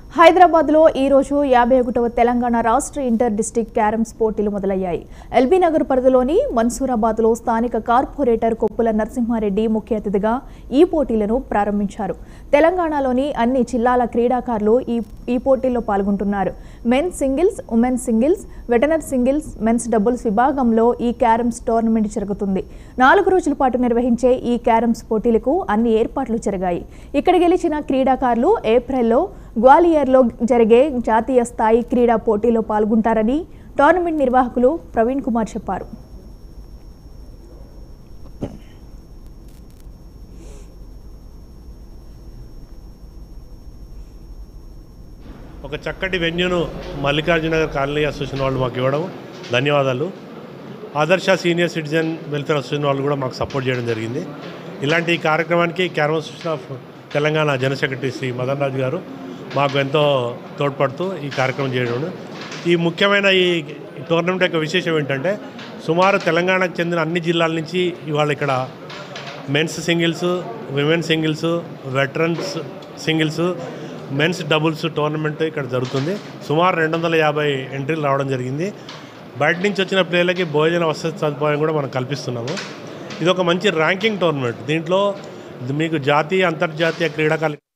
హైదరాబాద్లో ఈ రోజు యాభై ఒకటవ తెలంగాణ రాష్ట్ర ఇంటర్ డిస్టిక్ క్యారమ్స్ పోటీలు మొదలయ్యాయి ఎల్బీ నగర్ పరిధిలోని మన్సూరాబాద్లో స్థానిక కార్పొరేటర్ కొప్పుల నరసింహారెడ్డి ముఖ్య అతిథిగా ఈ పోటీలను ప్రారంభించారు తెలంగాణలోని అన్ని జిల్లాల క్రీడాకారులు ఈ ఈ పోటీల్లో పాల్గొంటున్నారు మెన్స్ సింగిల్స్ ఉమెన్స్ సింగిల్స్ వెటనర్ సింగిల్స్ మెన్స్ డబుల్స్ విభాగంలో ఈ క్యారమ్స్ టోర్నమెంట్ జరుగుతుంది నాలుగు రోజుల పాటు నిర్వహించే ఈ క్యారమ్స్ పోటీలకు అన్ని ఏర్పాట్లు జరిగాయి ఇక్కడ గెలిచిన క్రీడాకారులు ఏప్రిల్లో గ్వాలియర్లో జరిగే జాతీయ స్థాయి క్రీడా పోటీలో పాల్గొంటారని టోర్నమెంట్ నిర్వాహకులు ప్రవీణ్ కుమార్ చెప్పారు ఒక చక్కటి వెన్యూను మల్లికార్జునగర్ కాలనీ అసోసియేషన్ వాళ్ళు మాకు ఇవ్వడం ధన్యవాదాలు ఆదర్శ సీనియర్ సిటిజన్ వెల్ఫేర్ అసోసియేషన్ వాళ్ళు కూడా మాకు సపోర్ట్ చేయడం జరిగింది ఇలాంటి ఈ కార్యక్రమానికి carrom association of Telangana general secretary Shri Madan Raju గారు మాకు ఎంతో తోడ్పడుతూ ఈ కార్యక్రమం చేయడం ఈ ముఖ్యమైన ఈ టోర్నమెంట్ యొక్క విశేషం ఏంటంటే సుమారు తెలంగాణకు చెందిన అన్ని జిల్లాల నుంచి ఇవాళ ఇక్కడ men's singles women singles veterans singles men's doubles tournament ఇక్కడ జరుగుతుంది సుమారు రెండు వందల యాభై ఎంట్రీలు రావడం జరిగింది బయట నుంచి వచ్చిన ప్లేయర్లకి భోజన వసతి సదుపాయం కూడా మనం కల్పిస్తున్నాము ఇది ఒక మంచి ర్యాంకింగ్ టోర్నమెంట్ దీంట్లో మీకు జాతీయ అంతర్జాతీయ క్రీడాకారులు